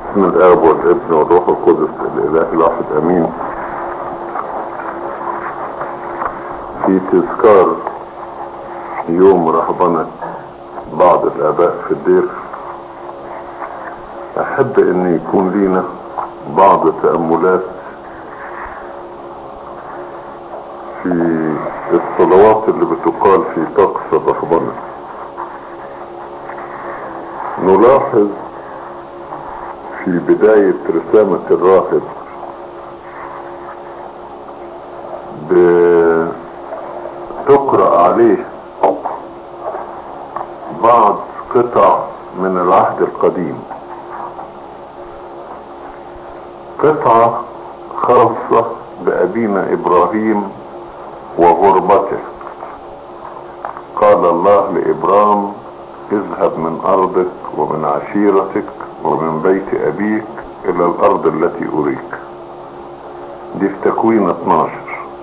باسم الاب والابن والروح القدس الاله الواحد امين في تذكار يوم رهبنة بعض الاباء في الدير احب ان يكون لينا بعض تأملات في الصلوات اللي بتقال في طقس الرهبنة نلاحظ في بداية رسامة الراهب بتقرأ عليه بعض قطع من العهد القديم قطعة خاصة بأبينا إبراهيم وغربته قال الله لإبرام اذهب من أرضك ومن عشيرتك ومن بيت أبيك إلى الأرض التي أريك دي في تكوين 12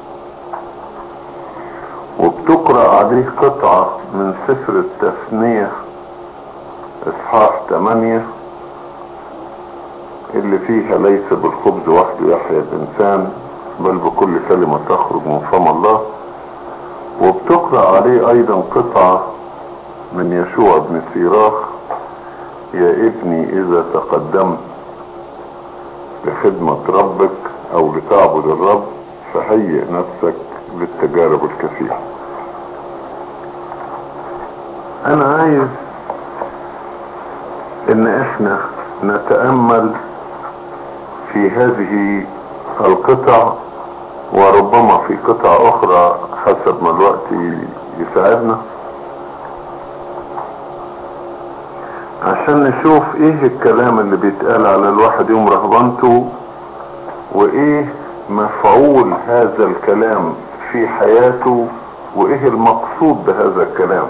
وبتقرأ عليه قطعة من سفر التثنية إصحاح 8 اللي فيها ليس بالخبز وحده يحيى الإنسان بل بكل كلمة تخرج من فم الله وبتقرأ عليه أيضا قطعة من يشوع بن سيراخ يا ابني إذا تقدمت لخدمة ربك أو لتعبد الرب فهيئ نفسك للتجارب الكثيرة أنا عايز إن إحنا نتأمل في هذه القطع وربما في قطع أخرى حسب ما الوقت يساعدنا عشان نشوف ايه الكلام اللي بيتقال على الواحد يوم رهبنته وايه مفعول هذا الكلام في حياته وايه المقصود بهذا الكلام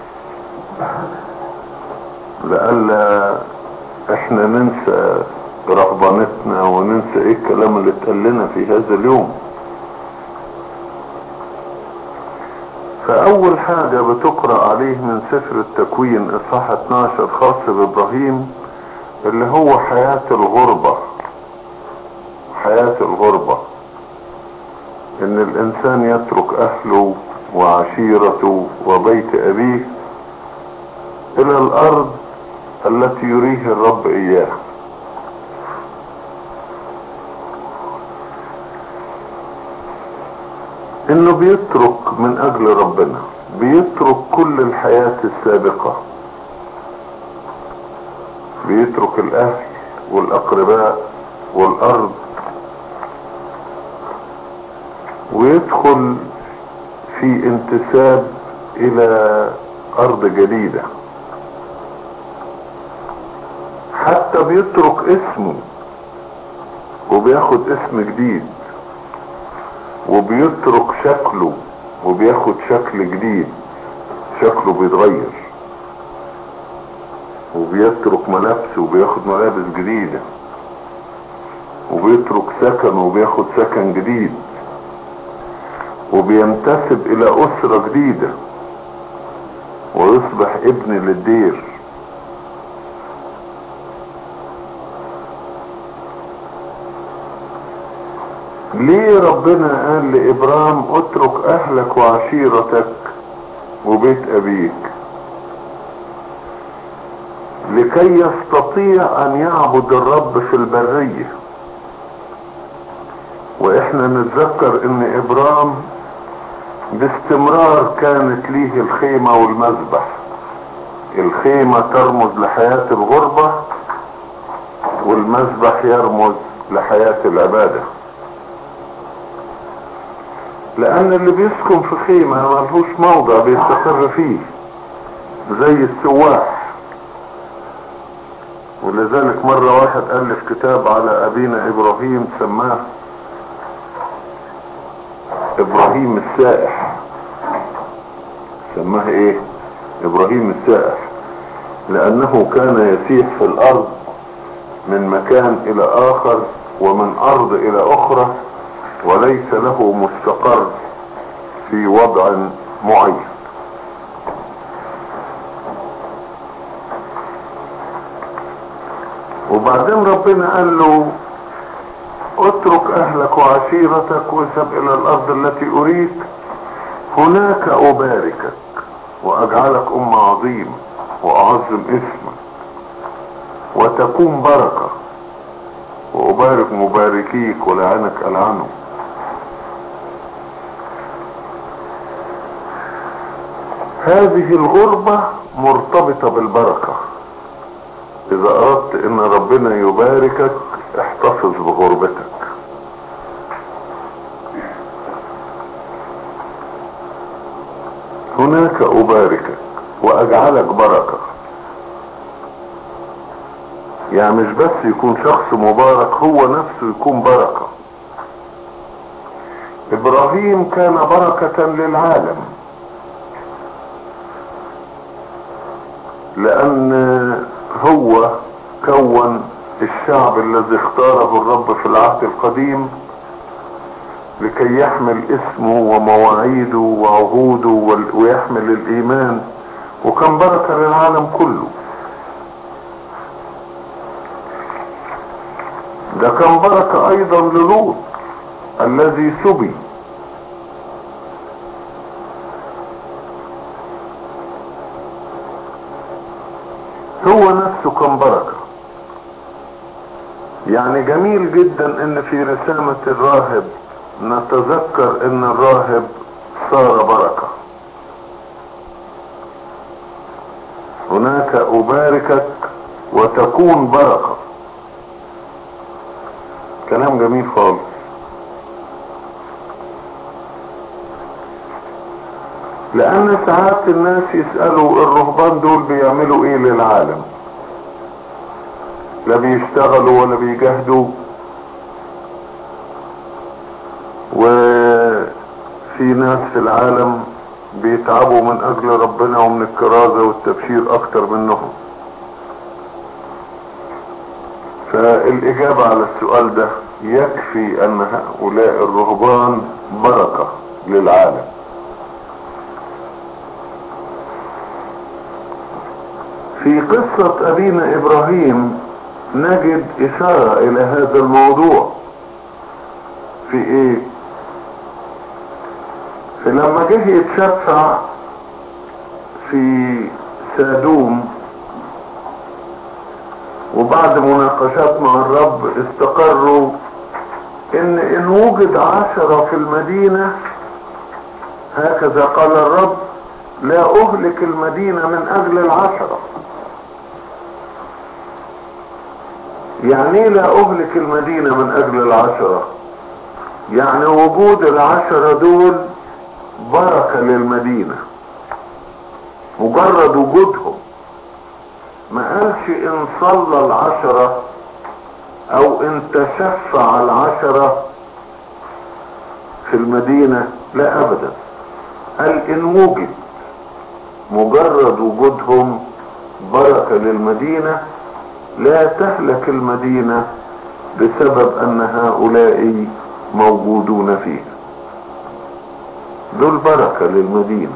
لألا احنا ننسى رهبنتنا وننسى ايه الكلام اللي اتقال لنا في هذا اليوم فأول حاجة بتقرأ عليه من سفر التكوين إصحاح 12 خاص بإبراهيم اللي هو حياة الغربة حياة الغربة إن الإنسان يترك أهله وعشيرته وبيت أبيه إلى الأرض التي يريه الرب إياه انه بيترك من اجل ربنا بيترك كل الحياة السابقة بيترك الاهل والاقرباء والارض ويدخل في انتساب الى ارض جديدة حتى بيترك اسمه وبياخد اسم جديد وبيترك شكله وبياخد شكل جديد شكله بيتغير وبيترك ملابسه وبياخد ملابس جديدة وبيترك سكن وبياخد سكن جديد وبينتسب الى اسرة جديدة ويصبح ابن للدير ليه ربنا قال لإبرام اترك أهلك وعشيرتك وبيت أبيك لكي يستطيع أن يعبد الرب في البرية وإحنا نتذكر إن إبرام باستمرار كانت ليه الخيمة والمذبح الخيمة ترمز لحياة الغربة والمذبح يرمز لحياة العباده لان اللي بيسكن في خيمة ملهوش موضع بيستقر فيه زي السواح ولذلك مرة واحد ألف كتاب على أبينا إبراهيم سماه إبراهيم السائح سماه إيه إبراهيم السائح لأنه كان يسيح في الأرض من مكان إلى آخر ومن أرض إلى أخرى وليس له مستقر في وضع معين وبعدين ربنا قال له اترك اهلك وعشيرتك واذهب الى الارض التي اريك هناك اباركك واجعلك ام عظيمة واعظم اسمك وتكون بركة وابارك مباركيك ولعنك العنه هذه الغربة مرتبطة بالبركة اذا اردت ان ربنا يباركك احتفظ بغربتك هناك اباركك واجعلك بركة يعني مش بس يكون شخص مبارك هو نفسه يكون بركة ابراهيم كان بركة للعالم لان هو كون الشعب الذي اختاره الرب في العهد القديم لكي يحمل اسمه ومواعيده وعهوده ويحمل الايمان وكان بركة للعالم كله ده كان بركة ايضا للوط الذي سبي هو نفسه كان بركة يعني جميل جدا ان في رسامة الراهب نتذكر ان الراهب صار بركة هناك اباركك وتكون بركة كلام جميل خالص لان ساعات الناس يسألوا الرهبان دول بيعملوا ايه للعالم لا بيشتغلوا ولا بيجاهدوا وفي ناس في العالم بيتعبوا من اجل ربنا ومن الكرازة والتبشير اكتر منهم فالاجابة على السؤال ده يكفي ان هؤلاء الرهبان بركة للعالم في قصة ابينا ابراهيم نجد اشارة الى هذا الموضوع في ايه في لما جه يتشفع في سادوم وبعد مناقشات مع الرب استقروا ان ان وجد عشرة في المدينة هكذا قال الرب لا اهلك المدينة من اجل العشرة يعني ايه لا اهلك المدينة من اجل العشرة يعني وجود العشرة دول بركة للمدينة مجرد وجودهم ما قالش ان صلى العشرة او ان تشفع العشرة في المدينة لا ابدا قال ان وجد مجرد وجودهم بركة للمدينة لا تهلك المدينة بسبب ان هؤلاء موجودون فيها دول بركة للمدينة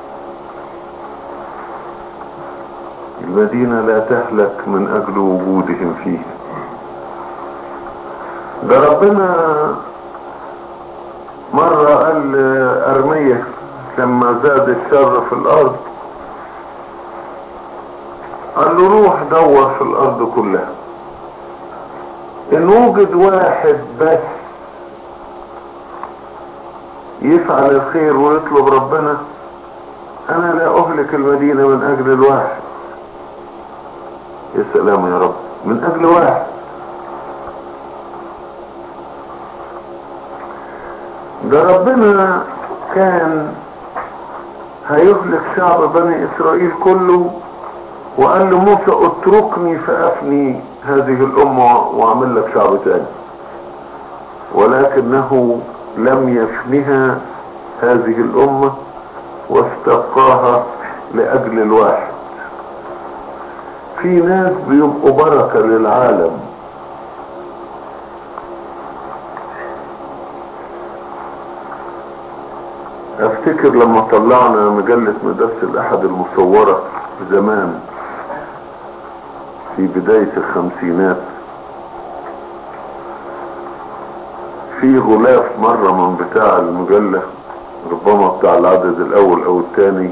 المدينة لا تهلك من اجل وجودهم فيها ده ربنا مرة قال ارمية لما زاد الشر في الارض قال له روح دور في الارض كلها ان وجد واحد بس يفعل الخير ويطلب ربنا انا لا اهلك المدينة من اجل الواحد يا سلام يا رب من اجل واحد ده ربنا كان هيهلك شعب بني اسرائيل كله وقال لموسى اتركني فافني هذه الامة واعمل لك شعب تاني ولكنه لم يفنها هذه الامة واستبقاها لاجل الواحد في ناس بيبقوا بركة للعالم افتكر لما طلعنا مجلة مدرسة الاحد المصورة زمان في بداية الخمسينات في غلاف مرة من بتاع المجلة ربما بتاع العدد الاول او الثاني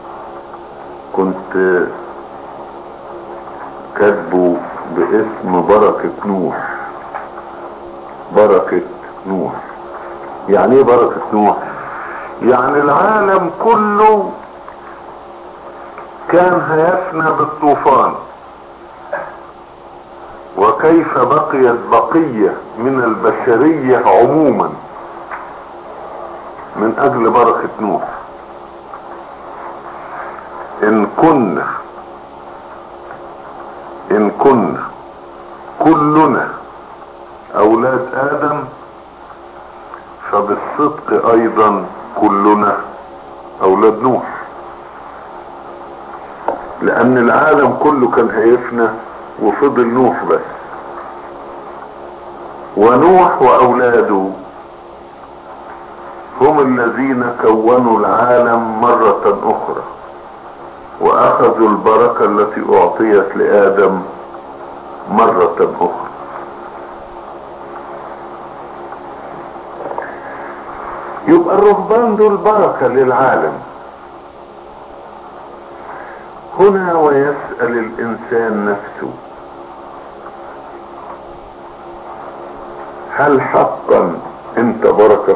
كنت كاتبه باسم بركة نوح بركة نوح يعني ايه بركة نوح يعني العالم كله كان هيفنى بالطوفان وكيف بقيت بقية من البشرية عموما من اجل بركة نوح ان كنا ان كنا كلنا اولاد ادم فبالصدق ايضا كلنا اولاد نوح لان العالم كله كان هيفنى وفضل نوح بس ونوح واولاده هم الذين كونوا العالم مرة اخرى واخذوا البركة التي اعطيت لادم مرة اخرى يبقى الرهبان دول بركة للعالم هنا ويسأل الانسان نفسه هل حقا انت بركة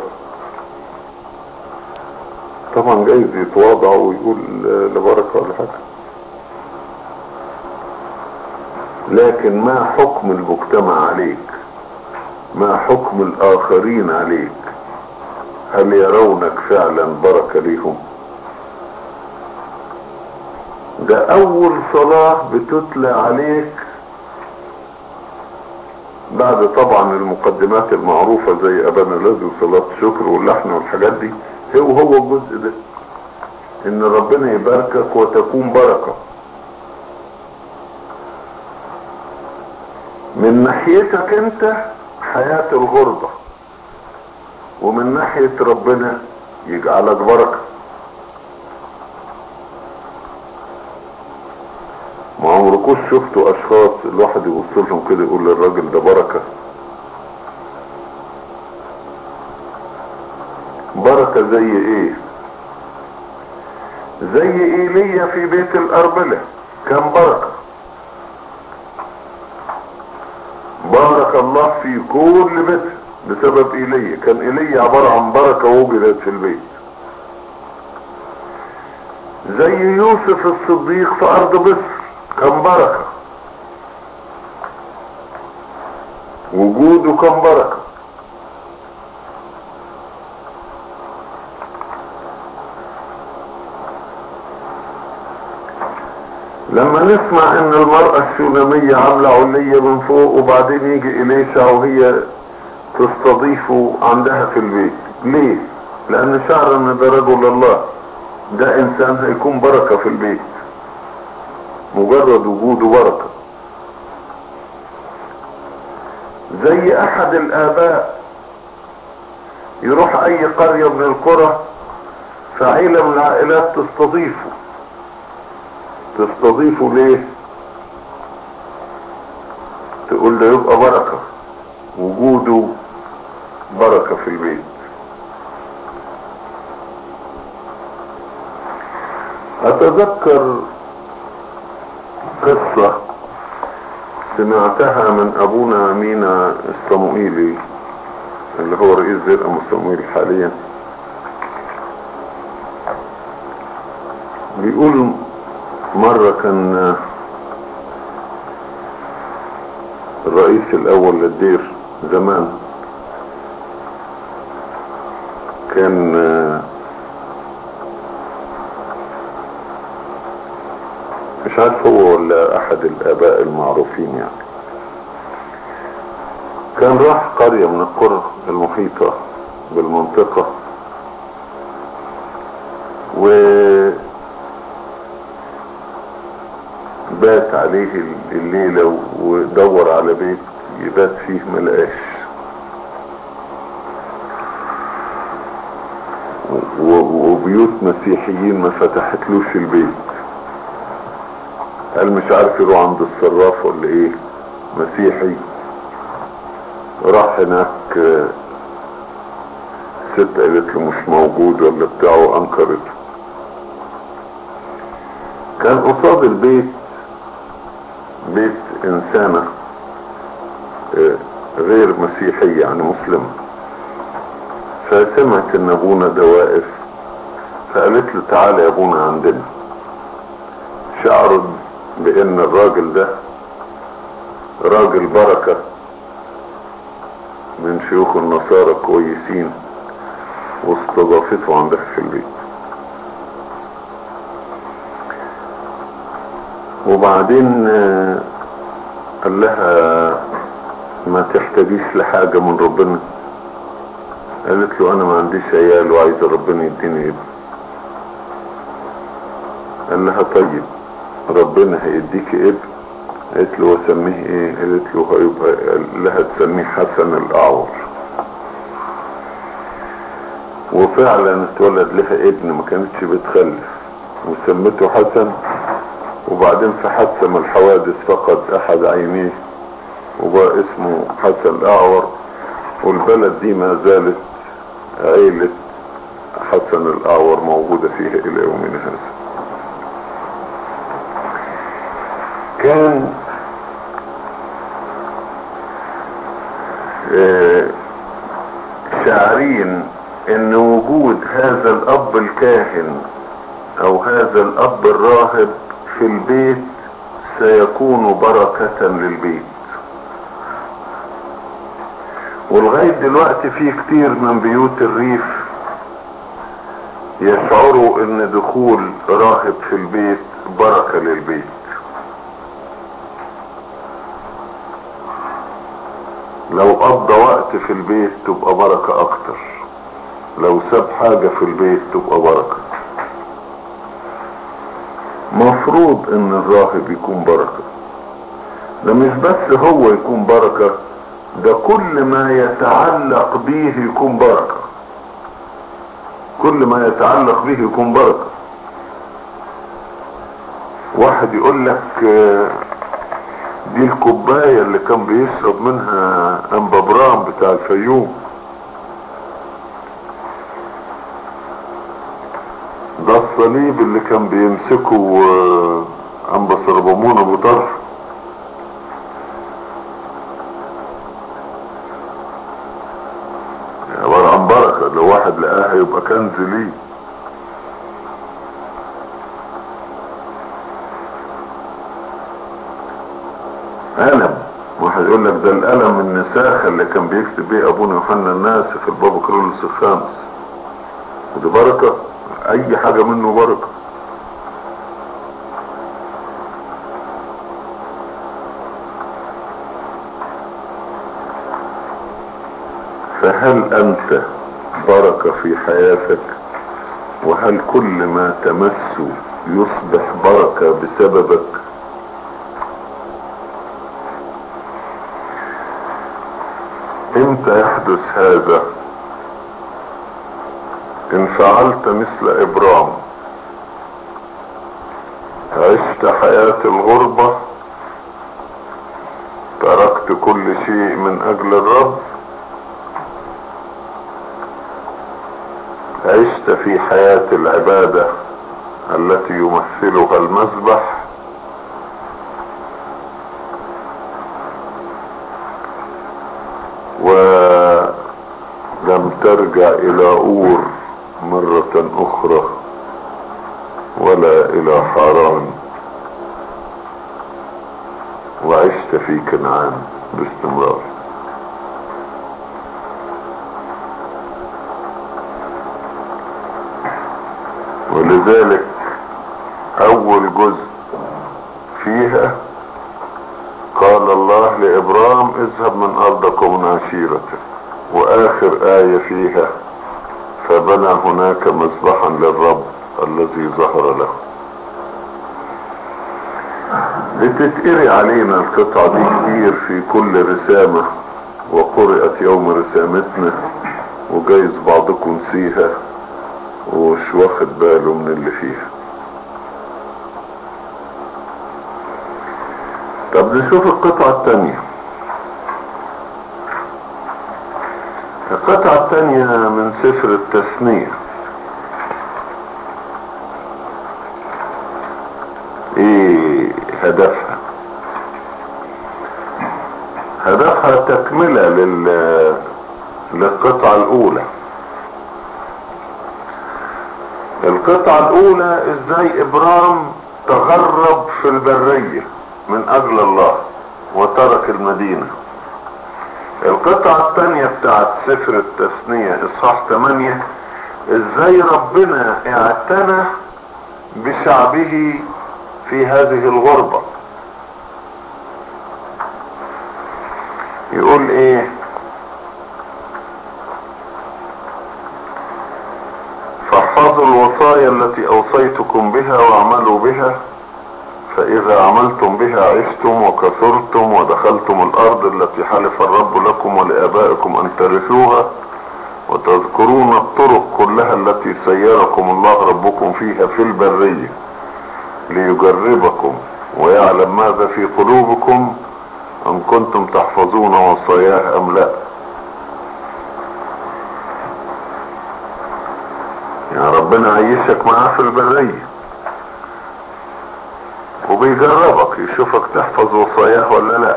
طبعا جايز يتواضع ويقول لبركة ولا حاجة لكن ما حكم المجتمع عليك ما حكم الاخرين عليك هل يرونك فعلا بركة ليهم ده اول صلاة بتتلى عليك بعد طبعا المقدمات المعروفة زي ابانا الذي وصلاة الشكر واللحن والحاجات دي هو هو الجزء ده ان ربنا يباركك وتكون بركة من ناحيتك انت حياة الغربة ومن ناحية ربنا يجعلك بركة ما عمركوش شفتوا اشخاص الواحد يبص لهم كده يقول للراجل ده بركة بركة زي ايه زي ايليا في بيت الاربلة كان بركة بارك الله في كل بيت بسبب ايليا كان ايليا عبارة عن بركة وجدت في البيت زي يوسف الصديق في ارض مصر كان بركة وجوده كان بركة لما نسمع ان المرأة الشونامية عاملة علية من فوق وبعدين يجي اليشع وهي تستضيفه عندها في البيت ليه لان شعر ان ده رجل الله ده انسان هيكون بركة في البيت مجرد وجوده بركة زي احد الاباء يروح اي قرية من القرى فعيلة من العائلات تستضيفه تستضيفه ليه تقول ده يبقى بركة وجوده بركة في البيت اتذكر قصة سمعتها من ابونا مينا الصموئيلي اللي هو رئيس زرقة الصموئيلي حاليا بيقول مرة كان الرئيس الاول للدير زمان كان مش عارف هو ولا احد الاباء المعروفين يعني كان راح قرية من القرى المحيطة بالمنطقة و بات عليه الليلة ودور على بيت يبات فيه ملقاش وبيوت مسيحيين ما فتحتلوش البيت قال مش عارف يروح عند الصراف ولا ايه مسيحي راح هناك آه، ست قالت له مش موجود ولا بتاعه انكرته كان قصاد البيت بيت انسانة آه، غير مسيحية يعني مسلمة فسمعت ان ابونا ده واقف فقالت له تعالى يا ابونا عندنا شعرت بان الراجل ده راجل بركة من شيوخ النصارى كويسين واستضافته عندها في البيت وبعدين آه، قال لها ما تحتاجيش لحاجة من ربنا قالت له انا ما عنديش عيال وعايزة ربنا يديني ابن قال لها طيب ربنا هيديك ابن قالت له واسميه ايه قالت له هيبقى قال لها تسميه حسن الاعور وفعلا اتولد لها ابن ما كانتش بتخلف وسمته حسن وبعدين في حادثة من الحوادث فقد احد عينيه وبقى اسمه حسن الاعور والبلد دي ما زالت عيلة حسن الاعور موجودة فيها الى يومنا هذا كان آه، شاعرين ان وجود هذا الاب الكاهن او هذا الاب الراهب في البيت سيكون بركة للبيت ولغاية دلوقتي في كتير من بيوت الريف يشعروا ان دخول راهب في البيت بركة للبيت لو قضى وقت في البيت تبقى بركة اكتر لو ساب حاجة في البيت تبقى بركة مفروض ان الراهب يكون بركة ده مش بس هو يكون بركة ده كل ما يتعلق به يكون بركة كل ما يتعلق به يكون بركة واحد يقول لك آه، دي الكوباية اللي كان بيشرب منها انبا برام بتاع الفيوم ده الصليب اللي كان بيمسكه آه، انبا سربمون ابو طرف عبارة عن بركة لو واحد لقاها يبقى كنز ليه قلم واحد يقول لك ده القلم النساخة اللي كان بيكتب بيه ابونا يوحنا الناس في البابا كرولوس الخامس ودي بركة اي حاجة منه بركة فهل انت بركة في حياتك وهل كل ما تمسه يصبح بركة بسببك امتى يحدث هذا ان فعلت مثل ابرام عشت حياة الغربة تركت كل شيء من اجل الرب عشت في حياة العبادة التي يمثلها المذبح ولم ترجع الى اور مرة اخرى ولا الى حران وعشت في كنعان باستمرار ولذلك اول جزء فيها قال الله لابرام اذهب من ارضك ومن عشيرتك واخر ايه فيها فبنى هناك مذبحا للرب الذي ظهر له بتتقري علينا القطعة دي كتير في كل رسامة وقرأت يوم رسامتنا وجايز بعضكم نسيها ومش واخد باله من اللي فيها طب نشوف القطعة الثانية القطعة الثانية من سفر التثنية ايه هدفها هدفها تكملة لل... للقطعة الاولى القطعة الاولى ازاي ابرام تغرب في البرية من اجل الله وترك المدينة القطعة الثانية بتاعت سفر التثنية اصحاح 8 ازاي ربنا اعتنى بشعبه في هذه الغربة يقول ايه فاحفظوا الوصايا التي اوصيتكم بها واعملوا بها فاذا عملتم بها عشتم وكثرتم ودخلتم الارض التي حلف الرب لكم ولابائكم ان ترثوها وتذكرون الطرق كلها التي سيركم الله ربكم فيها في البريه ليجربكم ويعلم ماذا في قلوبكم ان كنتم تحفظون وصاياه ام لا يعني ربنا عيشك معاه في البرية وبيجربك يشوفك تحفظ وصاياه ولا لا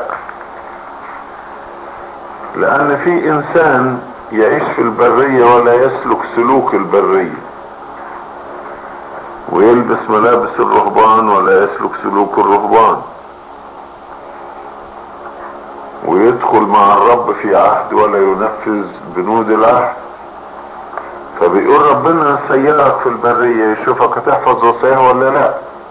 لان في انسان يعيش في البرية ولا يسلك سلوك البرية ويلبس ملابس الرهبان ولا يسلك سلوك الرهبان ويدخل مع الرب في عهد ولا ينفذ بنود العهد فبيقول ربنا سيرك في البرية يشوفك هتحفظ وصاياه ولا لا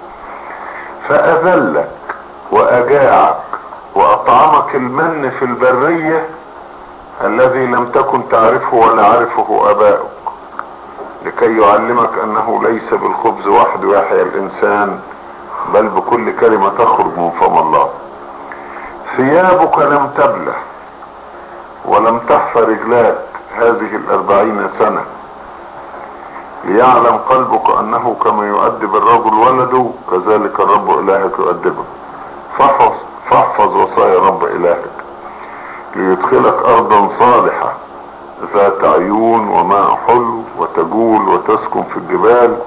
فأذلك وأجاعك وأطعمك المن في البرية الذي لم تكن تعرفه ولا عرفه أباؤك لكي يعلمك أنه ليس بالخبز وحده يحيا الإنسان بل بكل كلمة تخرج من فم الله ثيابك لم تبلى ولم تحفى رجلاك هذه الأربعين سنة ليعلم قلبك أنه كما يؤدب الرجل ولده كذلك الرب إلهك يؤدبه فاحفظ, فاحفظ وصايا رب إلهك ليدخلك أرضا صالحة ذات عيون وماء حلو وتجول وتسكن في الجبال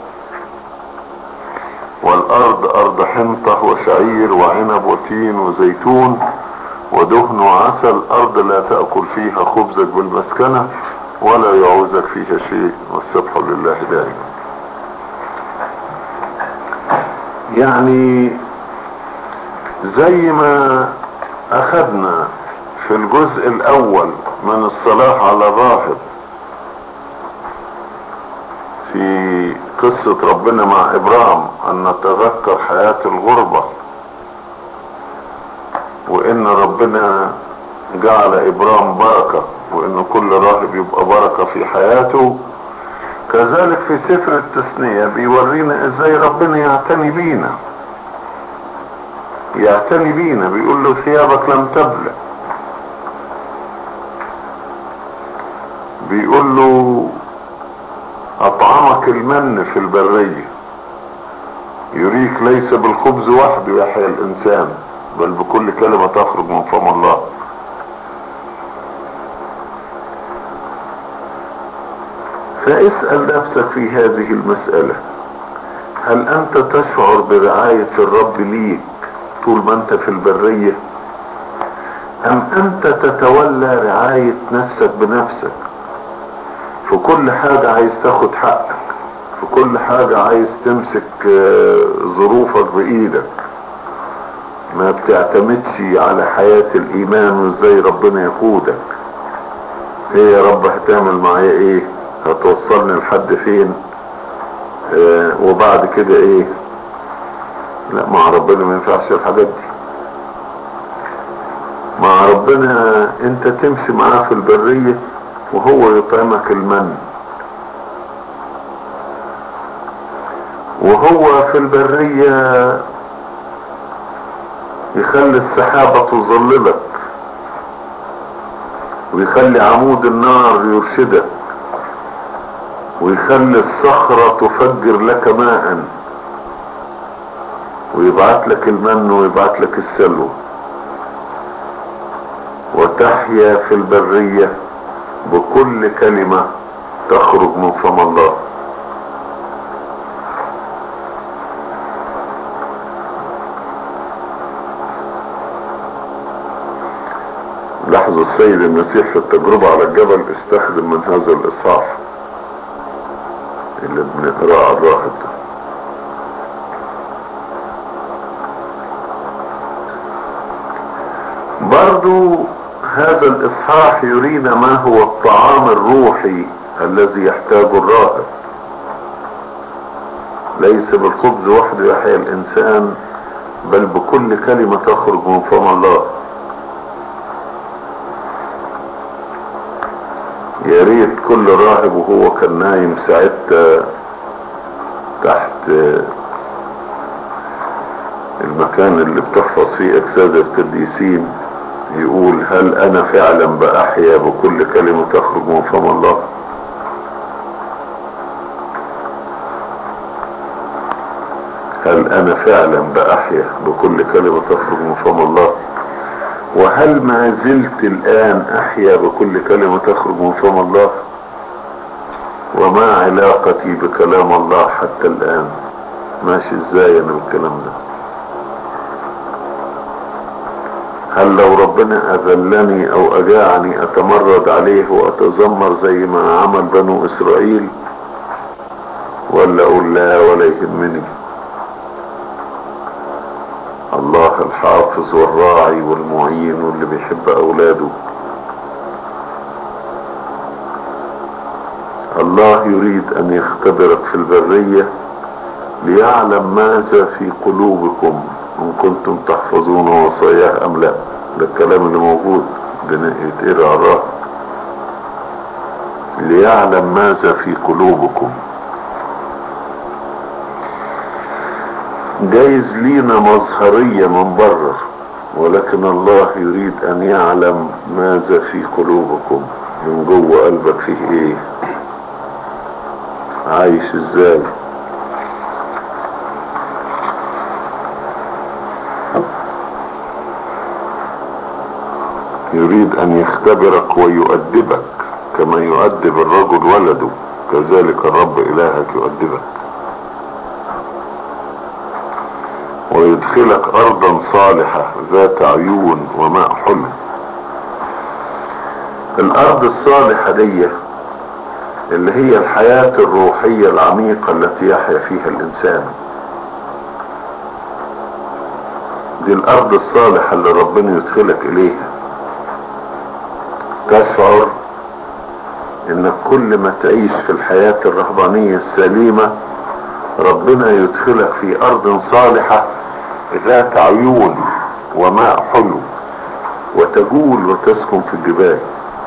والأرض أرض حنطة وشعير وعنب وتين وزيتون ودهن وعسل أرض لا تأكل فيها خبزك بالمسكنة ولا يعوزك فيها شيء والسبح لله دائما يعني زي ما أخذنا في الجزء الأول من الصلاة على الراهب في قصة ربنا مع إبرام أن نتذكر حياة الغربة وإن ربنا جعل إبرام بركة وإن كل راهب يبقى بركة في حياته كذلك في سفر التثنية بيورينا إزاي ربنا يعتني بينا يعتني بينا بيقول له ثيابك لم تبلى بيقول له اطعمك المن في البرية يريك ليس بالخبز وحده يحيا الانسان بل بكل كلمة تخرج من فم الله فاسأل نفسك في هذه المسألة هل انت تشعر برعاية الرب ليك طول ما انت في البرية ام انت تتولى رعاية نفسك بنفسك في كل حاجة عايز تاخد حقك في كل حاجة عايز تمسك ظروفك بايدك ما بتعتمدش على حياة الايمان وازاي ربنا يقودك ايه يا رب هتعمل معايا ايه هتوصلني لحد فين اه وبعد كده ايه لا مع ربنا ما ينفعش الحاجات دي مع ربنا انت تمشي معاه في البرية وهو يطعمك المن وهو في البرية يخلي السحابة تظللك ويخلي عمود النار يرشدك ويخلي الصخرة تفجر لك ماء ويبعت لك المن ويبعت لك السلوى وتحيا في البرية بكل كلمة تخرج من فم الله لاحظوا السيد المسيح في التجربة على الجبل استخدم من هذا الإصحاح اللي بنقراه على الراحل ده برضو هذا الإصحاح يرينا ما هو الطعام الروحي الذي يحتاجه الراهب ليس بالخبز وحده يحيا الإنسان بل بكل كلمة تخرج من فم الله يا ريت كل راهب وهو كان نايم ساعتها تحت المكان اللي بتحفظ فيه اجساد القديسين يقول هل انا فعلا باحيا بكل كلمة تخرج من فم الله هل انا فعلا باحيا بكل كلمة تخرج من فم الله وهل ما زلت الان احيا بكل كلمة تخرج من فم الله وما علاقتي بكلام الله حتى الان ماشي ازاي انا بالكلام ده هل لو ربنا اذلني او اجاعني اتمرد عليه واتذمر زي ما عمل بنو اسرائيل ولا اقول لا ولا يهمني الله الحافظ والراعي والمعين واللي بيحب اولاده الله يريد ان يختبرك في البرية ليعلم ماذا في قلوبكم ان كنتم تحفظون وصاياه ام لا ده الكلام اللي موجود يتقرا على الراس ليعلم ماذا في قلوبكم جايز لينا مظهرية من بره ولكن الله يريد ان يعلم ماذا في قلوبكم من جوه قلبك فيه ايه عايش ازاي يريد ان يختبرك ويؤدبك كما يؤدب الرجل ولده كذلك الرب الهك يؤدبك ويدخلك ارضا صالحة ذات عيون وماء حلو الارض الصالحة دي اللي هي الحياة الروحية العميقة التي يحيا فيها الانسان دي الارض الصالحة اللي ربنا يدخلك اليها تشعر انك كل ما تعيش في الحياة الرهبانية السليمة ربنا يدخلك في ارض صالحة ذات عيون وماء حلو وتجول وتسكن في الجبال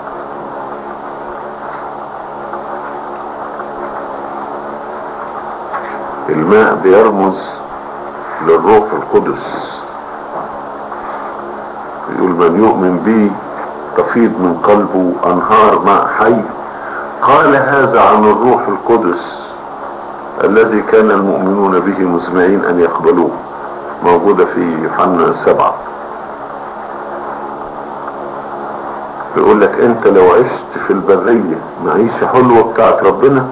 الماء بيرمز للروح القدس يقول من يؤمن بي تفيض من قلبه انهار ماء حي قال هذا عن الروح القدس الذي كان المؤمنون به مسمعين ان يقبلوه موجودة في يوحنا سبعة بيقول لك انت لو عشت في البرية معيشة حلوة بتاعت ربنا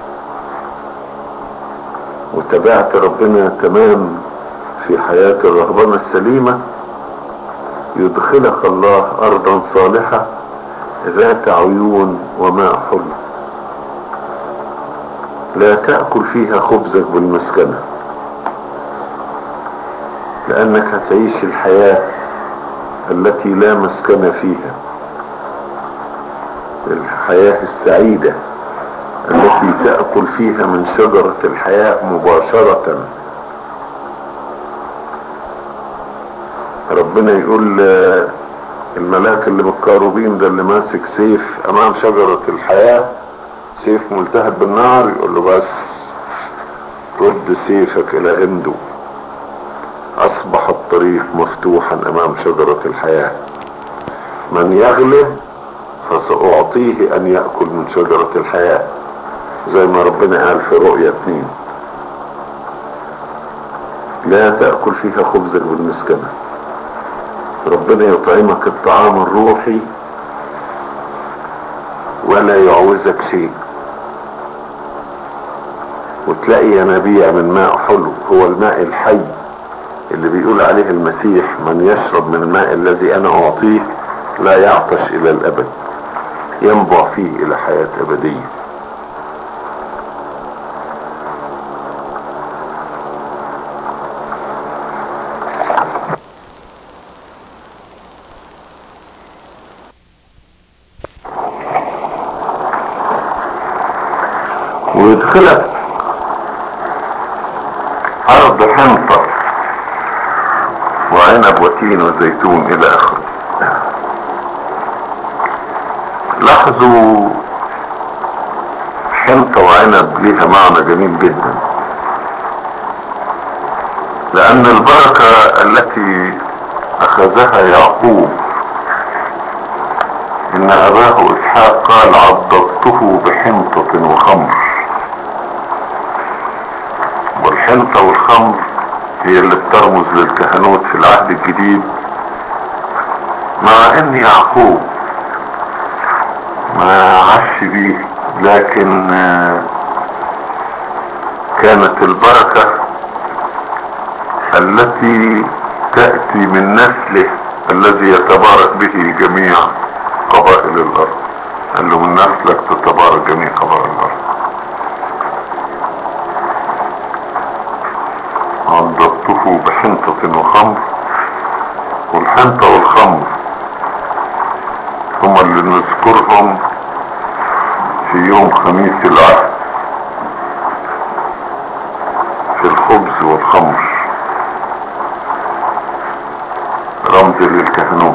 وتبعت ربنا تمام في حياة الرهبنة السليمة يدخلك الله ارضا صالحة ذات عيون وماء حلو لا تأكل فيها خبزك بالمسكنة لانك هتعيش الحياة التي لا مسكن فيها الحياة السعيدة التي تأكل فيها من شجرة الحياة مباشرة ربنا يقول الملاك اللي بالكاروبين ده اللي ماسك سيف امام شجرة الحياة سيف ملتهب بالنار يقول له بس رد سيفك الى عنده اصبح الطريق مفتوحا امام شجرة الحياة من يغلب فسأعطيه ان يأكل من شجرة الحياة زي ما ربنا قال في رؤية اتنين لا تأكل فيها خبزك بالمسكنة ربنا يطعمك الطعام الروحي ولا يعوزك شيء وتلاقي ينابيع من ماء حلو هو الماء الحي اللي بيقول عليه المسيح من يشرب من الماء الذي انا اعطيه لا يعطش الى الابد ينبع فيه الى حياة ابدية ويدخلك ارض حنطة وعنب وتين وزيتون الى اخره لاحظوا حنطة وعنب ليها معنى جميل جدا لان البركة التي اخذها يعقوب ان اباه اسحاق قال عضدته بحنطة وخمر والحنطة والخمر هي اللي بترمز للكهنوت في العهد الجديد مع ان يعقوب ما عاش بيه لكن كانت البركة التي تأتي من نسله الذي يتبارك به جميع قبائل الارض قال له من نسلك تتبارك جميع قبائل الارض عضبته بحنطة وخمر والحنطة والخمر هم اللي نذكرهم في يوم خميس العهد في الخبز والخمر رمز للكهنوت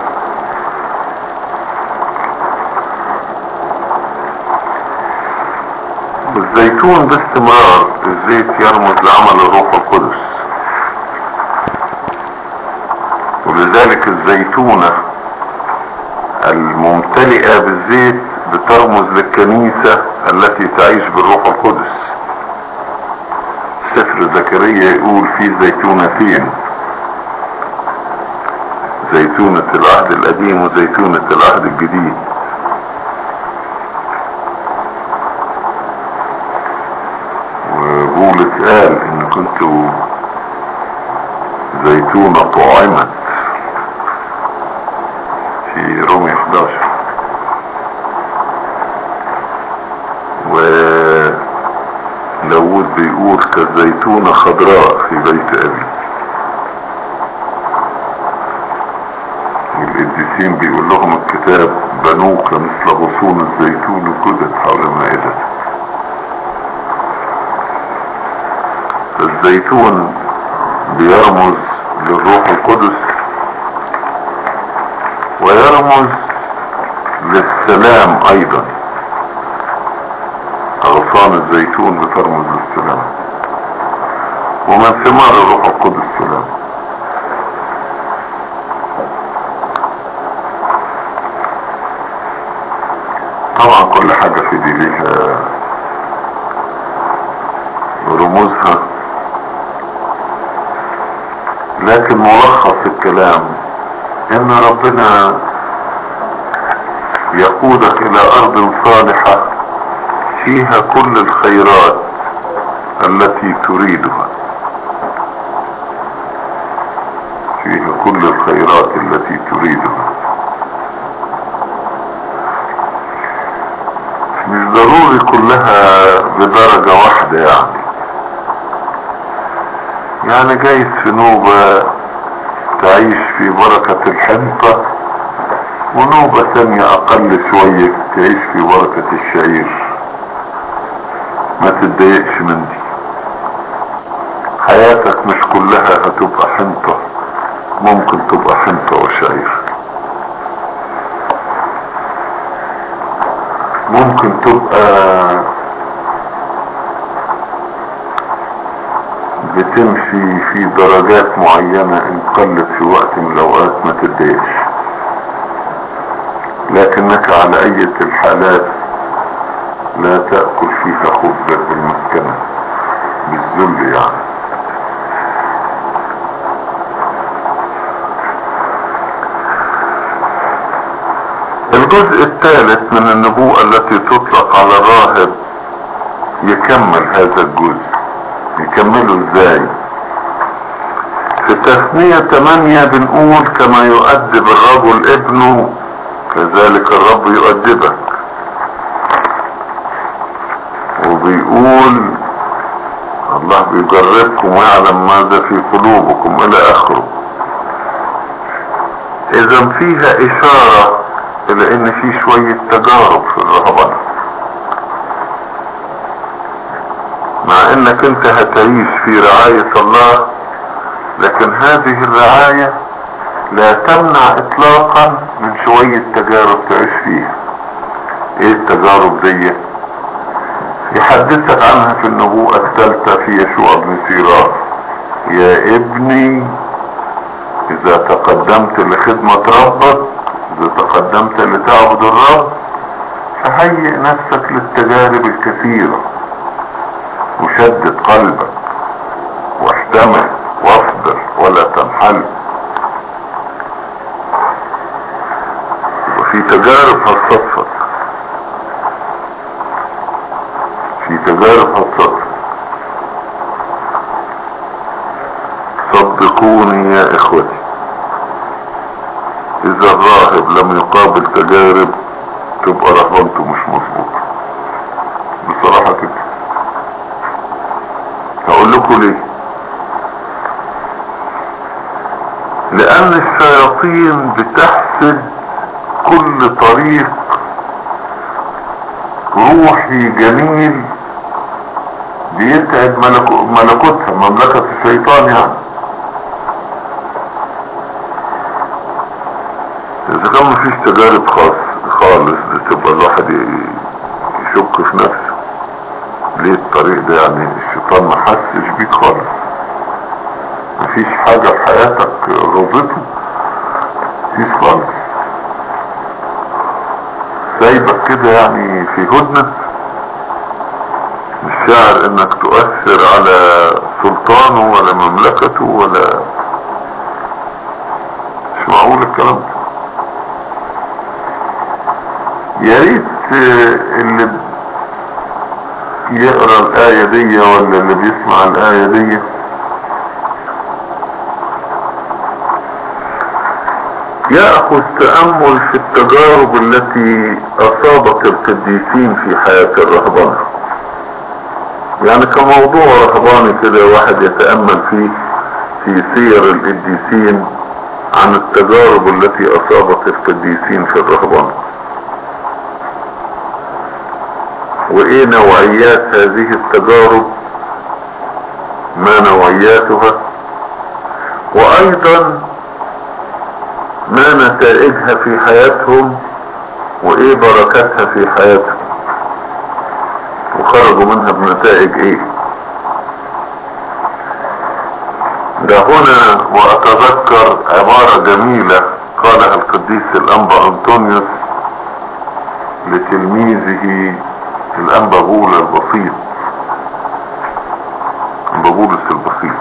الزيتون باستمرار الزيت يرمز لعمل الروح القدس ولذلك الزيتونة الممتلئة بالزيت بترمز للكنيسة التي تعيش بالروح القدس سفر زكريا يقول في زيتونتين زيتونة العهد القديم وزيتونة العهد الجديد وبولس قال ان كنت زيتونة طعمت في رومية 11 وداود بيقول كالزيتونة خضراء في بيت ابي والقديسين بيقول لهم الكتاب بنوك مثل غصون الزيتون جدد حول مائدة الزيتون بيرمز للروح القدس ويرمز للسلام ايضا اغصان الزيتون بترمز للسلام ومن ثمار الروح القدس السلام طبعا كل حاجة في دي ليها رموزها لكن ملخص الكلام ان ربنا يقودك الى ارض صالحة فيها كل الخيرات التي تريدها فيها كل الخيرات التي تريدها مش ضروري كلها بدرجة واحدة يعني يعني جايز في نوبة تعيش في بركة الحنطة ونوبة تانية اقل شوية تعيش في بركة الشعير ما تتضايقش من دي حياتك مش كلها هتبقى حنطة ممكن تبقى حنطة وشعير ممكن تبقى بتمشي في درجات معينة ان قلت في وقت من الاوقات ما تتضايقش لكنك على اية الحالات لا تأكل فيها خبزك بالمسكنة بالذل يعني الجزء الثالث من النبوءة التي تطلق على الراهب يكمل هذا الجزء يكمله ازاي في تثنية تمانية بنقول كما يؤدب الرجل ابنه كذلك الرب يؤدبك وبيقول الله بيجربكم ويعلم ماذا في قلوبكم الى اخره اذا فيها اشارة الى ان في شوية تجارب في الرهبنة مع انك انت هتعيش في رعاية الله لكن هذه الرعاية لا تمنع اطلاقا من شوية تجارب تعيش فيها ايه التجارب دي يحدثك عنها في النبوءة الثالثة في يشوع بن سيراس يا ابني اذا تقدمت لخدمة ربك اذا تقدمت لتعبد الرب فهيئ نفسك للتجارب الكثيرة وشدد قلبك واحتمل واصبر ولا تنحل وفي تجارب هتصفك في تجارب هتصفك صدقوني يا اخوتي اذا الراهب لم يقابل تجارب تبقى رهبنته مش مظبوطه بصراحة كده هقول لكم ليه لان الشياطين بتحسد كل طريق روحي جميل بيتعب ملكو ملكوتها مملكة الشيطان يعني اذا كان مفيش تجارب خاص خالص بتبقى الواحد ي- يشك في نفسه ليه الطريق ده يعني الشيطان ما حسش بيك خالص مفيش حاجة في حياتك غضته مفيش خالص سايبك كده يعني في هدنة مش شاعر انك تؤثر على سلطانه ولا مملكته ولا مش معقول الكلام ده يا ريت آه، اللي يقرا الآية دي ولا اللي بيسمع الآية دي يأخذ تأمل في التجارب التي أصابت القديسين في حياة الرهبنة يعني كموضوع رهباني كده واحد يتأمل فيه في سير القديسين عن التجارب التي أصابت القديسين في الرهبنة وإيه نوعيات هذه التجارب ما نوعياتها وأيضا ما نتائجها في حياتهم وايه بركاتها في حياتهم وخرجوا منها بنتائج ايه ده هنا واتذكر عبارة جميلة قالها القديس الانبا انطونيوس لتلميذه الانبا بولا البسيط انبا بولس البسيط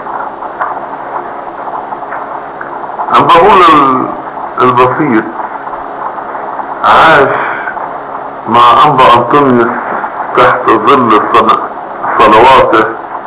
انبا بولا البسيط عاش مع انبا انطونيوس تحت ظل صن- صلواته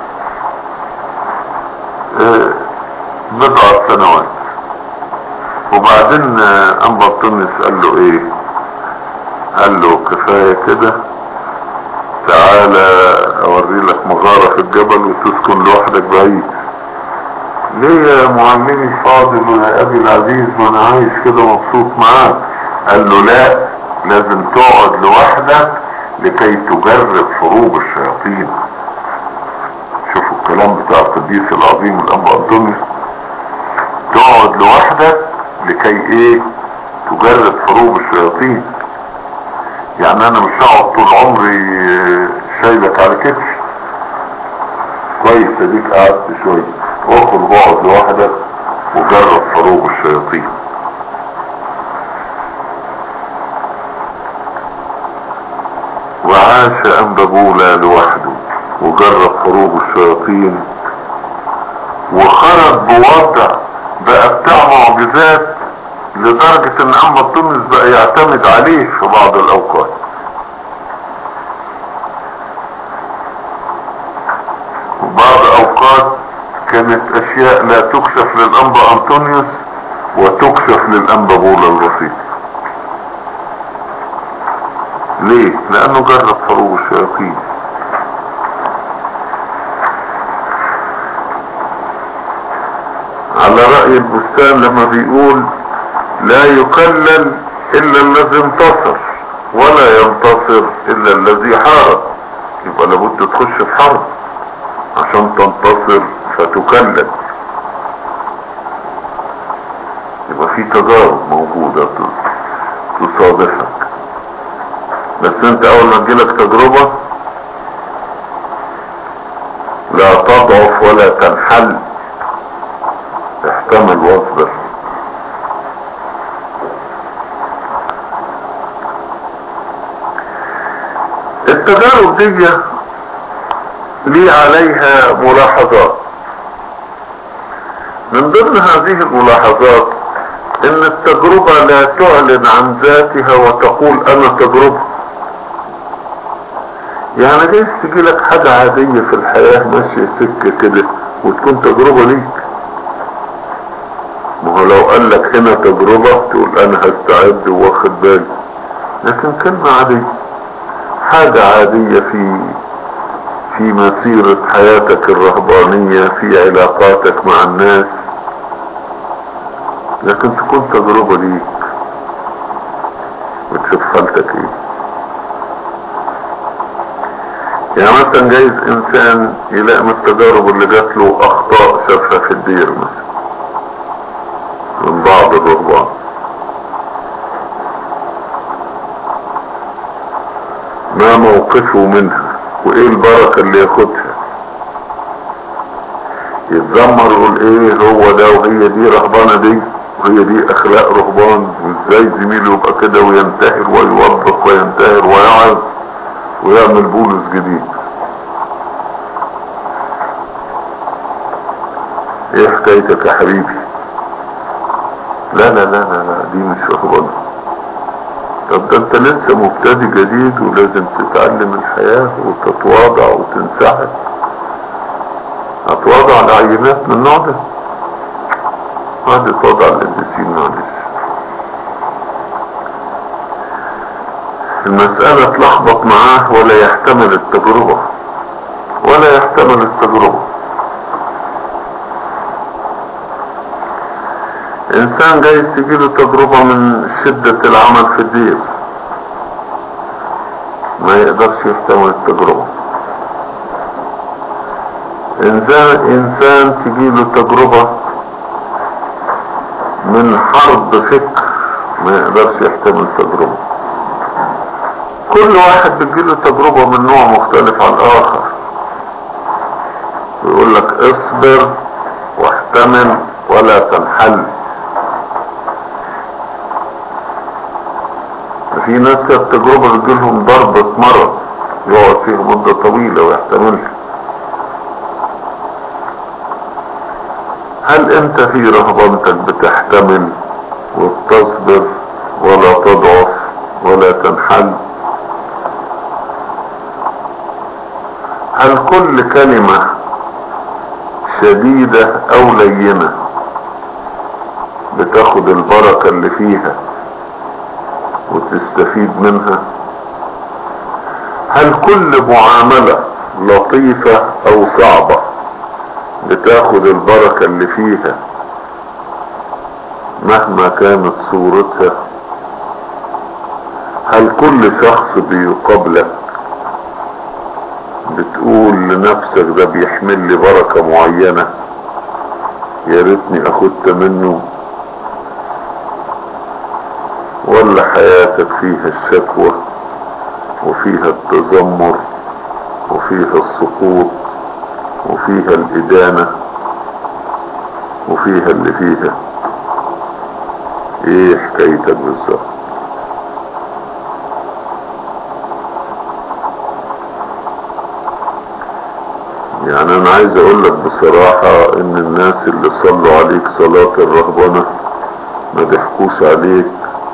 آه، بضعة سنوات وبعدين آه، انبا انطونيوس قال له ايه قال له كفاية كده تعالى اوري لك مغارة في الجبل وتسكن لوحدك بعيد ليه يا معلمي الفاضل ويا ابي العزيز ما انا عايش كده مبسوط معاك قال له لا لازم تقعد لوحدك لكي تجرب حروب الشياطين شوفوا الكلام بتاع القديس العظيم الانبا انطونيوس تقعد لوحدك لكي ايه تجرب حروب الشياطين يعني انا مش هقعد طول عمري آه، شايلك على كتفي كويس اديك قعدت شويه واخرج اقعد لوحدك وجرب حروب الشياطين وعاش أنبابولا لوحده وجرب حروب الشياطين وخرج بوضع بقى بتاع معجزات لدرجة ان عم تونس بقى يعتمد عليه في بعض الاوقات وبعض اوقات كانت اشياء لا تكشف للانبا انطونيوس وتكشف للانبا بولا الوسيط ليه لانه جرب حروب الشياطين على رأي البستان لما بيقول لا يكلل الا الذي انتصر ولا ينتصر الا الذي حارب يبقى لابد تخش في حرب عشان تنتصر فتكلل يبقى في تجارب موجودة تصادفك بس انت اول ما تجيلك تجربة لا تضعف ولا تنحل احتمل واصبر التجارب دي لي عليها ملاحظات من ضمن هذه الملاحظات ان التجربة لا تعلن عن ذاتها وتقول انا تجربة يعني جايز تجي لك حاجة عادية في الحياة ماشية سكة كده وتكون تجربة ليك ما هو لو قال لك هنا تجربة تقول انا هستعد واخد بالي لكن كلمة عادية حاجة عادية في في مسيرة حياتك الرهبانية في علاقاتك مع الناس لكن تكون تجربة ليك وتشوف حالتك ايه يعني مثلا جايز انسان يلاقي من التجارب اللي جات له اخطاء شافها في الدير مثلا من بعض الرهبان ما موقفه منها وايه البركة اللي ياخدها يتذمر يقول ايه هو ده وهي دي رهبانة دي وهي دي اخلاق رهبان وازاي زميله يبقى كده وينتحر ويوبخ وينتحر ويعظ ويعمل بولس جديد ايه حكايتك يا حبيبي لا لا لا لا, لا دي مش رهبانة طب ده انت لسه مبتدئ جديد ولازم تتعلم الحياة وتتواضع وتنسحب هتواضع لعينات من النوع ده هذا تواضع للقديسين معلش المسألة تلخبط معاه ولا يحتمل التجربة ولا يحتمل التجربة انسان جاي تجيله تجربة من شدة العمل في الدين ما يقدرش يحتمل التجربة انسان انسان تجيله تجربة من حرب فكر ما يقدرش يحتمل التجربة كل واحد بتجيله تجربة من نوع مختلف عن الاخر ويقول لك اصبر واحتمل ولا تنحل في ناس التجربة بتجيلهم ضربة مرض يقعد فيها مدة طويلة ويحتملها هل انت في رهبنتك بتحتمل وتصبر ولا تضعف ولا تنحل هل كل كلمة شديدة او لينة بتاخد البركة اللي فيها وتستفيد منها هل كل معاملة لطيفة او صعبة بتاخد البركة اللي فيها مهما كانت صورتها هل كل شخص بيقابلك بتقول لنفسك ده بيحمل لي بركة معينة يا ريتني اخدت منه ولا حياتك فيها الشكوى وفيها التذمر وفيها السقوط وفيها الإدانة وفيها اللي فيها ايه حكايتك بالظبط يعني انا عايز اقول لك بصراحة ان الناس اللي صلوا عليك صلاة الرهبنة ما بيحكوا ضحكوش عليك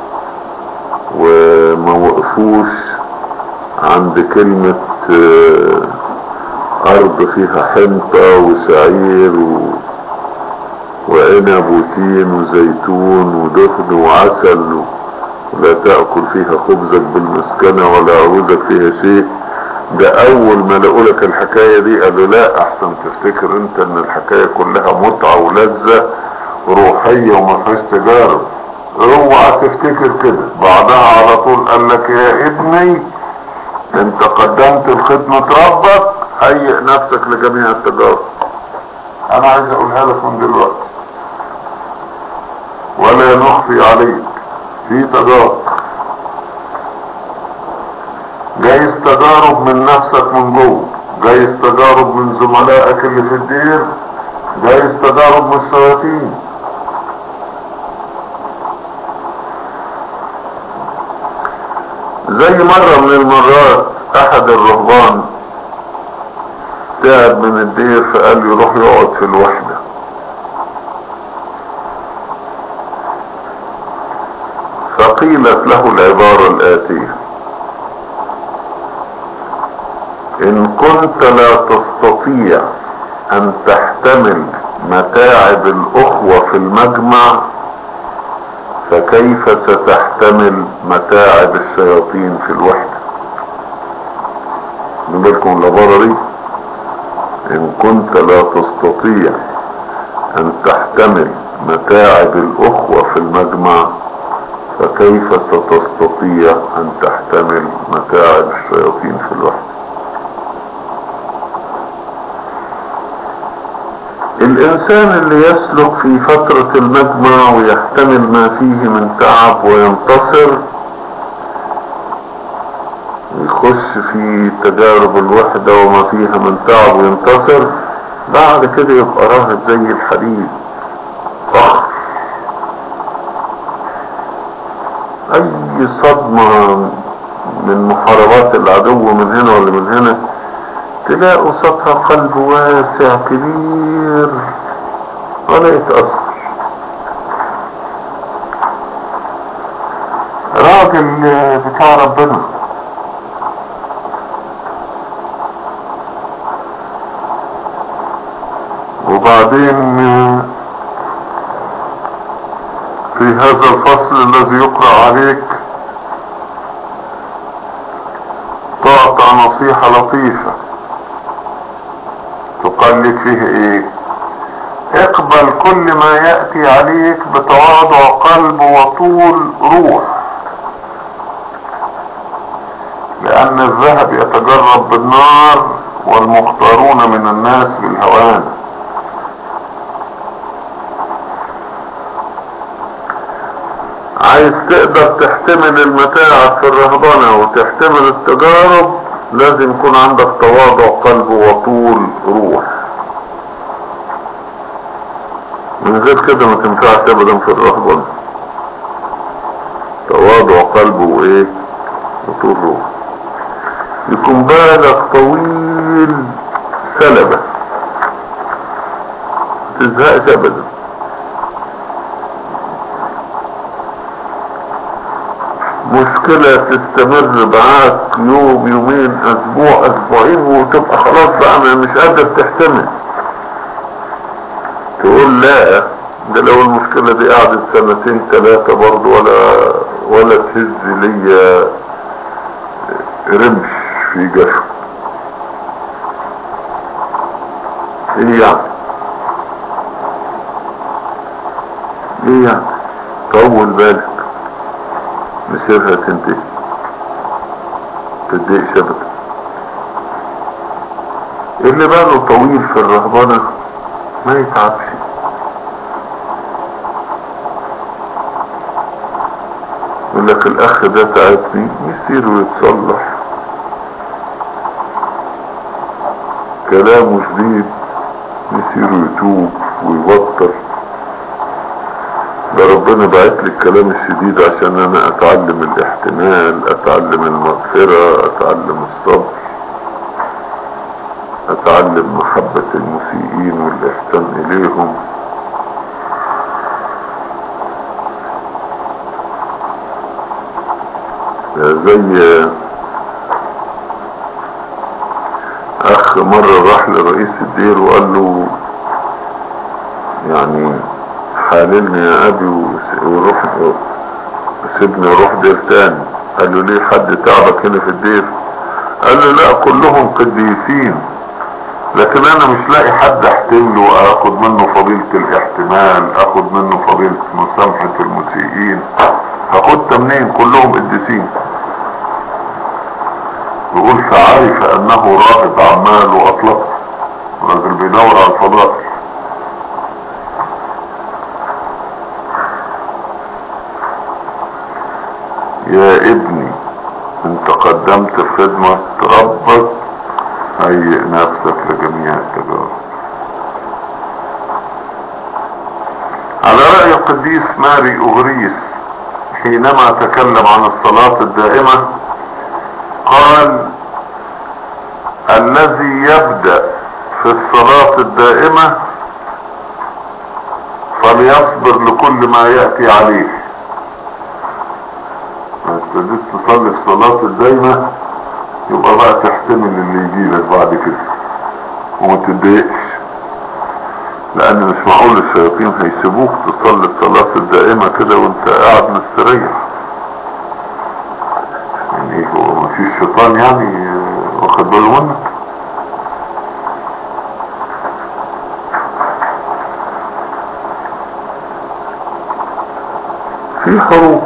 وما وقفوش عند كلمة آه، أرض فيها حنطة وشعير و... وعنب وتين وزيتون ودهن وعسل و... ولا تأكل فيها خبزك بالمسكنة ولا عروضك فيها شيء ده أول ما لقوا لك الحكاية دي قالوا لا أحسن تفتكر أنت إن الحكاية كلها متعة ولذة روحية وما فيهاش تجارب اوعى تفتكر كده بعدها على طول قال لك يا ابني انت قدمت لخدمة ربك هيئ نفسك لجميع التجارب انا عايز اقولها لك من دلوقتي ولا نخفي عليك في تجارب جايز تجارب من نفسك من جوه جايز تجارب من زملائك اللي في الدير جايز تجارب من الشياطين زي مرة من المرات احد الرهبان تعب من الدير فقال يروح يقعد في الوحدة فقيلت له العبارة الآتية إن كنت لا تستطيع أن تحتمل متاعب الأخوة في المجمع فكيف ستحتمل متاعب الشياطين في الوحدة بالكم العبارة دي إن كنت لا تستطيع أن تحتمل متاعب الأخوة في المجمع فكيف ستستطيع أن تحتمل متاعب الشياطين في الوحدة الإنسان اللي يسلك في فترة المجمع ويحتمل ما فيه من تعب وينتصر يخش في تجارب الوحدة وما فيها من تعب وينتصر بعد كده يبقى راهب زي الحديد فخر اي صدمة من محاربات العدو من هنا ولا من هنا تلاقوا سطح قلب واسع كبير ولا يتأثر راجل بتاع ربنا وبعدين في هذا الفصل الذي يقرأ عليك تعطى نصيحة لطيفة تقال لك فيه ايه اقبل كل ما يأتي عليك بتواضع قلب وطول روح لأن الذهب يتجرب بالنار والمختارون من الناس بالهوان عايز تقدر تحتمل المتاعب في الرهبنة وتحتمل التجارب لازم يكون عندك تواضع قلب وطول روح من غير كده ما تنفعش ابدا في الرهبنة تواضع قلب وايه وطول روح يكون بالك طويل سلبة ما تزهقش ابدا مشكلة تستمر معاك يوم يومين اسبوع اسبوعين وتبقى خلاص بقى ما- مش قادر تحتمل تقول لا ده لو المشكلة دي قعدت سنتين ثلاثة برضه ولا ولا تهز ليا رمش في جسم ايه يعني ايه يعني طول بالك مسيرها تنتهي تديك شبكة اللي باله طويل في الرهبنة ما يتعبش يقول لك الاخ ده تعبني يصير ويتصلح كلامه شديد يصير يتوب ويبطل ده ربنا بعت لي الكلام الشديد عشان انا اتعلم الاحتمال اتعلم المغفرة اتعلم الصبر اتعلم محبة المسيئين والاحسان اليهم زي اخ مرة راح لرئيس الدير وقال له يعني حاللني يا ابي وس- وروح سيبني اروح دير تاني قال له ليه حد تعبك هنا في الدير قال له لا كلهم قديسين لكن انا مش لاقي حد احتمله اخد منه فضيلة الاحتمال اخد منه فضيلة مسامحة المسيئين هاخدها منين كلهم قديسين يقول فعرف انه راهب عمال واطلقه راجل بيدور على الفضائل يا ابني انت قدمت خدمة ربك هيئ نفسك لجميع التجارب على رأي القديس ماري أغريس حينما تكلم عن الصلاة الدائمة قال الذي يبدأ في الصلاة الدائمة فليصبر لكل ما يأتي عليه ابتديت تصلي الصلاة الدايمة يبقى بقى تحتمل اللي يجي لك بعد كده وما تتضايقش لان مش معقول الشياطين هيسيبوك تصلي الصلاة الدائمة كده وانت قاعد مستريح يعني هو مفيش شيطان يعني آه، واخد باله منك في حروب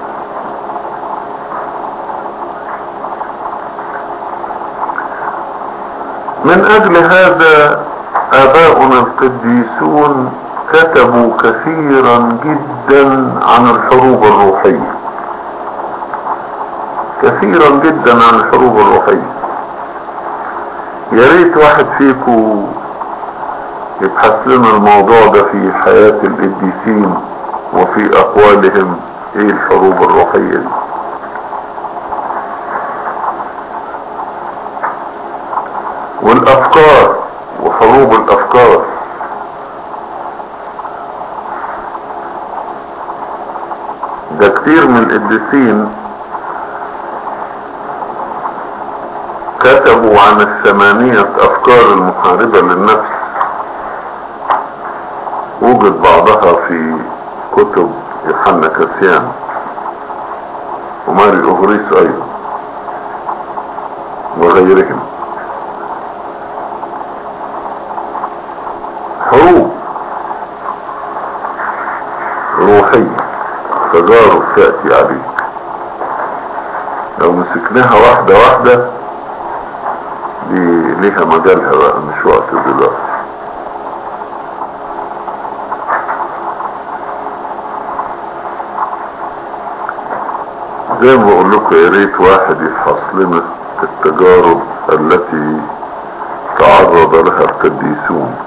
من اجل هذا اباؤنا القديسون كتبوا كثيرا جدا عن الحروب الروحية كثيرا جدا عن الحروب الروحية يا ريت واحد فيكم يبحث لنا الموضوع ده في حياة القديسين وفي اقوالهم ايه الحروب الروحية دي والافكار وحروب الافكار ده كتير من القديسين كتبوا عن الثمانية افكار المحاربة للنفس وجد بعضها في كتب يوحنا كاسيان وماري اغريس ايضا وغيرهم حروب روحية تجارب تأتي عليك لو مسكناها واحدة واحدة دي ليها مجالها بقى مش وقت دلوقتي زي ما بقول لكم يا ريت واحد يفحص لنا التجارب التي تعرض لها القديسون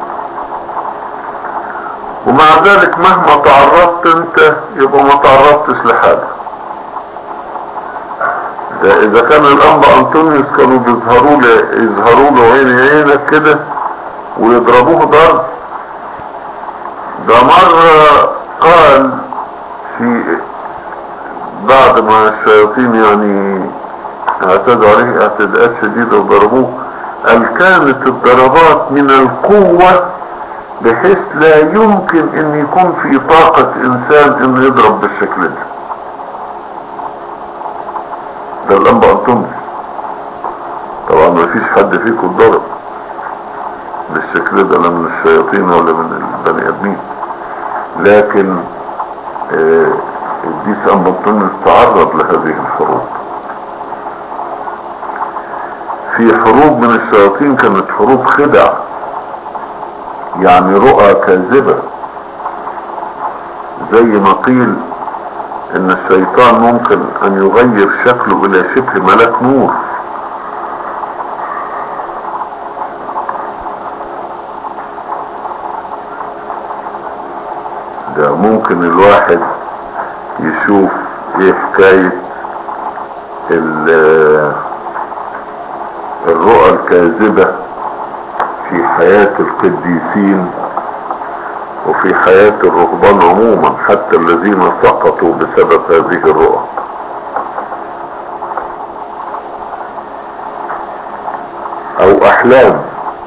ومع ذلك مهما تعرضت انت يبقى ما تعرضتش لحاجة ده اذا كان الانبا انطونيوس كانوا بيظهروا له يظهروا له عين عينك كده ويضربوه ضرب ده مرة قال في بعد ما الشياطين يعني اعتدوا عليه اعتداءات شديدة وضربوه قال كانت الضربات من القوة بحيث لا يمكن ان يكون في طاقة انسان انه يضرب بالشكل ده ده الانبا انطونيوس طبعا ما فيش حد فيكم اتضرب بالشكل ده لا من الشياطين ولا من البني ادمين لكن آه، القديس انبا انطونيوس تعرض لهذه الحروب في حروب من الشياطين كانت حروب خدع يعني رؤى كاذبة زي ما قيل ان الشيطان ممكن ان يغير شكله الى شبه ملاك نور ده ممكن الواحد يشوف ايه حكاية ال- الرؤى الكاذبة في حياة القديسين وفي حياة الرهبان عموما حتى الذين سقطوا بسبب هذه الرؤى احلام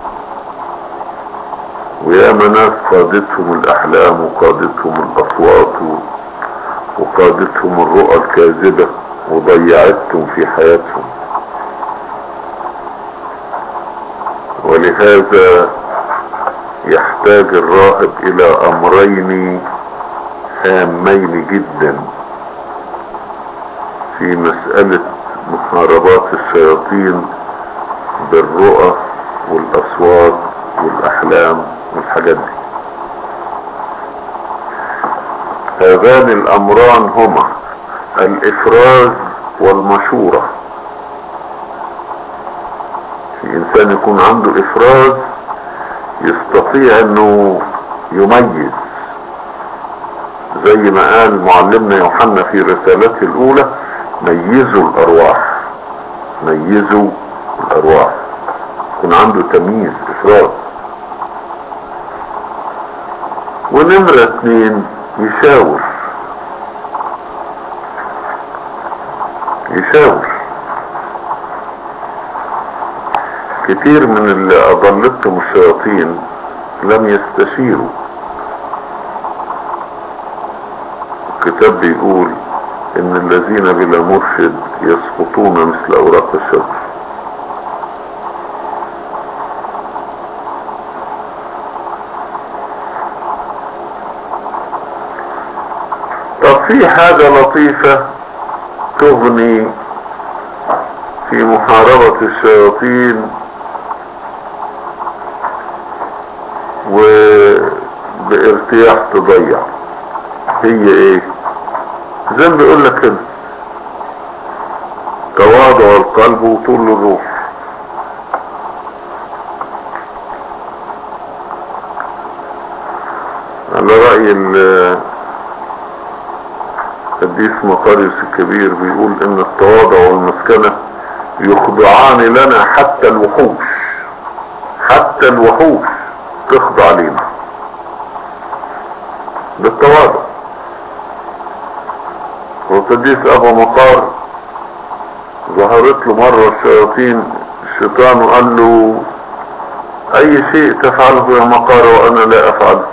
وياما ناس قادتهم الاحلام وقادتهم الاصوات وقادتهم الرؤى الكاذبة وضيعتهم في حياتهم ولهذا يحتاج الراهب الى امرين هامين جدا في مسألة محاربات الشياطين بالرؤى والاصوات والاحلام والحاجات دي هذان الامران هما الافراز والمشورة في انسان يكون عنده افراز يستطيع انه يميز زي ما قال معلمنا يوحنا في رسالته الاولى ميزوا الارواح ميزوا الارواح يكون عنده تمييز افراز ونمرة اتنين يشاور يشاور كتير من اللي اضلتهم الشياطين لم يستشيروا الكتاب بيقول ان الذين بلا مرشد يسقطون مثل اوراق الشجر طب في حاجة لطيفة تغني في محاربة الشياطين وبارتياح تضيع هي ايه زي ما بيقول لك كده تواضع القلب وطول الروح على رأي القديس مقاريس الكبير بيقول ان التواضع والمسكنة يخضعان لنا حتى الوحوش حتى الوحوش تخضع لنا بالتواضع والقديس ابو مقار ظهرت له مرة الشياطين الشيطان وقال له اي شيء تفعله يا مقار وانا لا افعله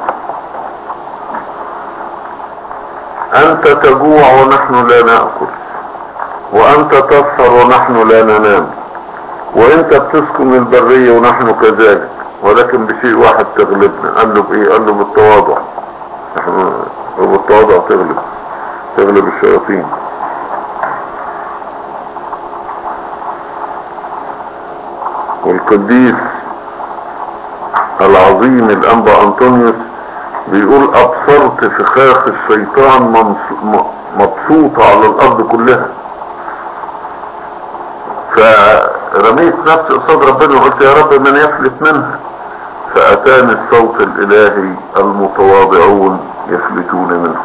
انت تجوع ونحن لا نأكل وانت تسهر ونحن لا ننام وانت بتسكن البرية ونحن كذلك ولكن بشيء واحد تغلبنا قال له بايه قال له بالتواضع احنا بالتواضع تغلب تغلب الشياطين والقديس العظيم الانبا انطونيوس بيقول ابصرت فخاخ الشيطان مبسوطة على الارض كلها فرميت نفسي قصاد ربنا وقلت يا رب من يفلت منها فاتاني الصوت الالهي المتواضعون يفلتون منه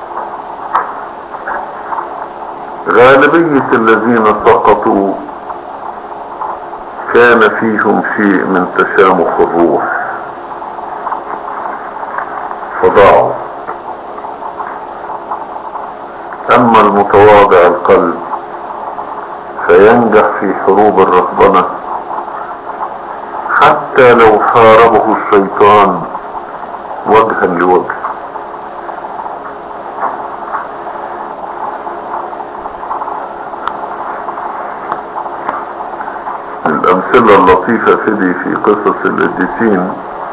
غالبية الذين سقطوا كان فيهم شيء من تشامخ الروح فضاعوا اما المتواضع القلب فينجح في حروب الرهبنة حتى لو حاربه الشيطان وجها لوجه الامثلة اللطيفة فدي في قصص القديسين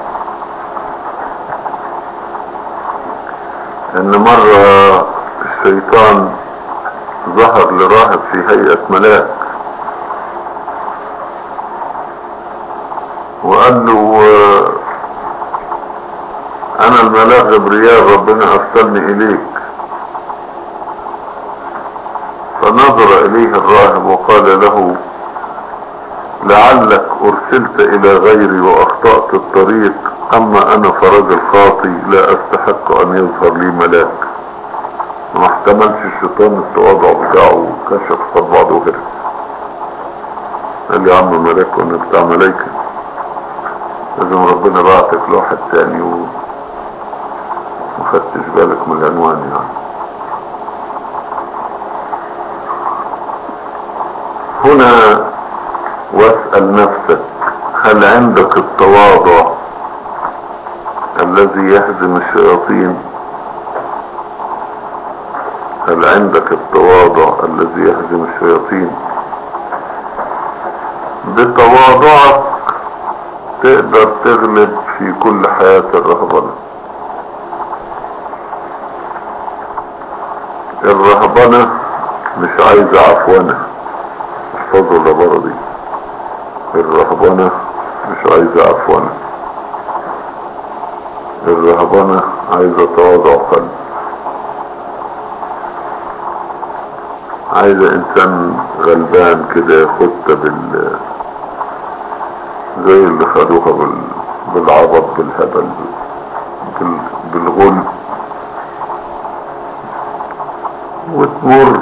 ان مرة الشيطان ظهر لراهب في هيئة ملاك وقال له انا الملاك غبريال ربنا ارسلني اليك فنظر اليه الراهب وقال له لعلك ارسلت الى غيري واخطأت الطريق اما انا فرجل خاطي لا استحق ان يظهر لي ملاك ما احتملش الشيطان التواضع بتاعه كشف قد بعضه وهرب قال لي يا عم ملاك وانا بتاع ملايكة لازم ربنا بعتك لواحد تاني و مخدتش بالك من العنوان يعني هنا واسأل نفسك هل عندك التواضع الذي يهزم الشياطين هل عندك التواضع الذي يهزم الشياطين بتواضعك تقدر تغلب في كل حياة الرهبنة الرهبنة مش عايزة عفونة احفظوا العبارة دي الرهبنة مش عايزة عفونة الرهبنة عايزة تواضع قلب عايزة انسان غلبان كده ياخدها بال زي اللي خدوها بال... بالعبط بالهبل بال... بالغل وتمر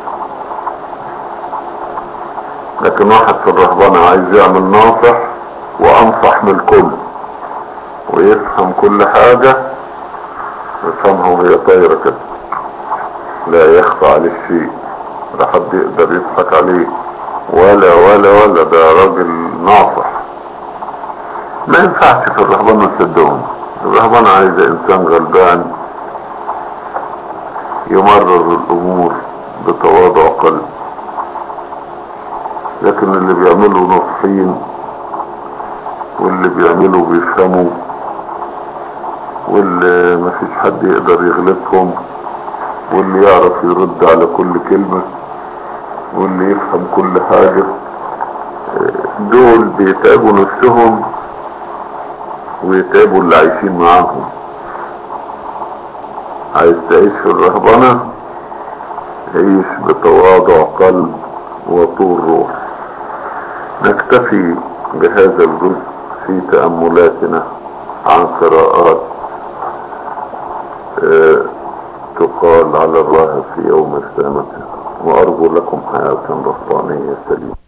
لكن واحد في الرهبنة عايز يعمل ناصح وانصح من الكل ويفهم كل حاجة يفهمها وهي طايرة كده لا يخفى عليه شيء لا حد يقدر يضحك عليه ولا ولا ولا ده راجل ناصح ما ينفعش في الرهبنة تصدقهم الرهبنة عايزة انسان غلبان يمرر الامور بتواضع قلب لكن اللي بيعملوا نصحين واللي بيعملوا بيفهموا واللي مفيش حد يقدر يغلبهم واللي يعرف يرد على كل كلمة واللي يفهم كل حاجة دول بيتعبوا نفسهم ويتعبوا اللي عايشين معاهم عايز تعيش في الرهبنة عيش بتواضع قلب وطول روح نكتفي بهذا الجزء في تأملاتنا عن قراءات آه تقال على الله في يوم السامة وأرجو لكم حياة رفانية سليمة